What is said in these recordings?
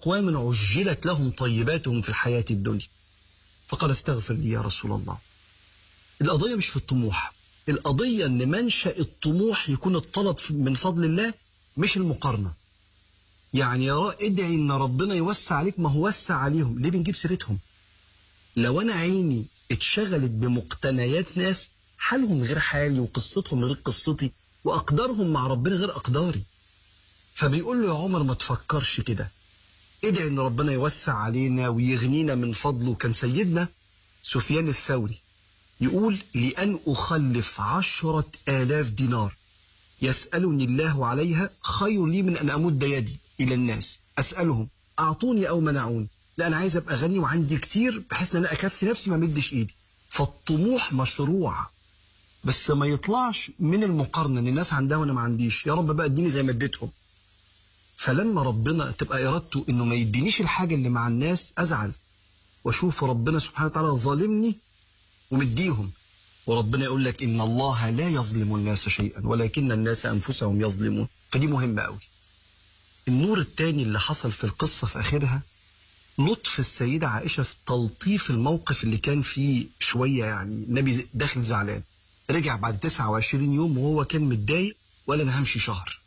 أقوام عجلت لهم طيباتهم في الحياة الدنيا فقال استغفر لي يا رسول الله القضية مش في الطموح القضية ان منشأ الطموح يكون الطلب من فضل الله مش المقارنة يعني يا رأ ادعي ان ربنا يوسع عليك ما هو وسع عليهم ليه بنجيب سيرتهم لو انا عيني اتشغلت بمقتنيات ناس حالهم غير حالي وقصتهم غير قصتي واقدارهم مع ربنا غير اقداري فبيقول له يا عمر ما تفكرش كده ادعي ان ربنا يوسع علينا ويغنينا من فضله كان سيدنا سفيان الثوري يقول لأن أخلف عشرة آلاف دينار يسألني الله عليها خير لي من أن أمد يدي إلى الناس أسألهم أعطوني أو منعوني لا أنا عايز أبقى غني وعندي كتير بحيث أن أنا أكفي نفسي ما مدش إيدي فالطموح مشروع بس ما يطلعش من المقارنة ان الناس عندها وانا ما عنديش يا رب بقى اديني زي ما اديتهم فلما ربنا تبقى ارادته انه ما يدينيش الحاجة اللي مع الناس ازعل واشوف ربنا سبحانه وتعالى ظالمني ومديهم وربنا يقول لك ان الله لا يظلم الناس شيئا ولكن الناس انفسهم يظلمون فدي مهمة قوي النور التاني اللي حصل في القصة في اخرها لطف السيدة عائشة في تلطيف الموقف اللي كان فيه شوية يعني النبي داخل زعلان رجع بعد 29 يوم وهو كان متضايق ولا انا همشي شهر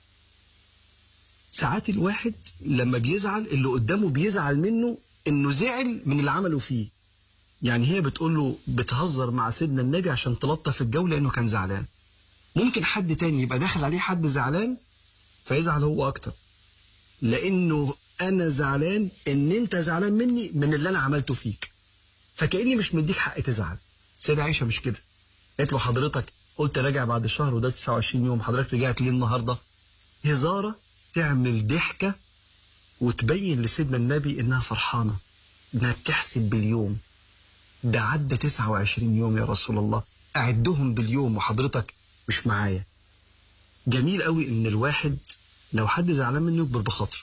ساعات الواحد لما بيزعل اللي قدامه بيزعل منه انه زعل من اللي عمله فيه يعني هي بتقول له بتهزر مع سيدنا النبي عشان تلطف الجو لانه كان زعلان ممكن حد تاني يبقى داخل عليه حد زعلان فيزعل هو اكتر لانه انا زعلان ان انت زعلان مني من اللي انا عملته فيك فكاني مش مديك حق تزعل سيدة عائشه مش كده قالت له حضرتك قلت راجع بعد شهر وده 29 يوم حضرتك رجعت ليه النهارده هزاره تعمل ضحكه وتبين لسيدنا النبي انها فرحانه انها بتحسب باليوم ده عدى 29 يوم يا رسول الله اعدهم باليوم وحضرتك مش معايا جميل قوي ان الواحد لو حد زعلان منه يكبر بخاطره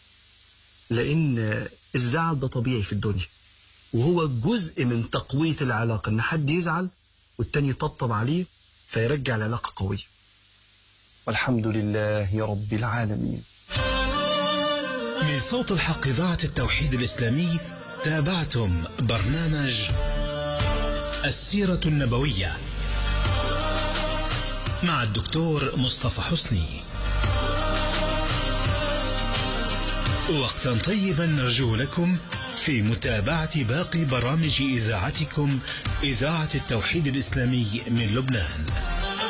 لان الزعل ده طبيعي في الدنيا وهو جزء من تقويه العلاقه ان حد يزعل والتاني يطبطب عليه فيرجع العلاقه قويه والحمد لله رب العالمين من صوت الحق إذاعة التوحيد الإسلامي تابعتم برنامج السيرة النبوية مع الدكتور مصطفى حسني وقتا طيبا نرجو لكم في متابعة باقي برامج إذاعتكم إذاعة التوحيد الإسلامي من لبنان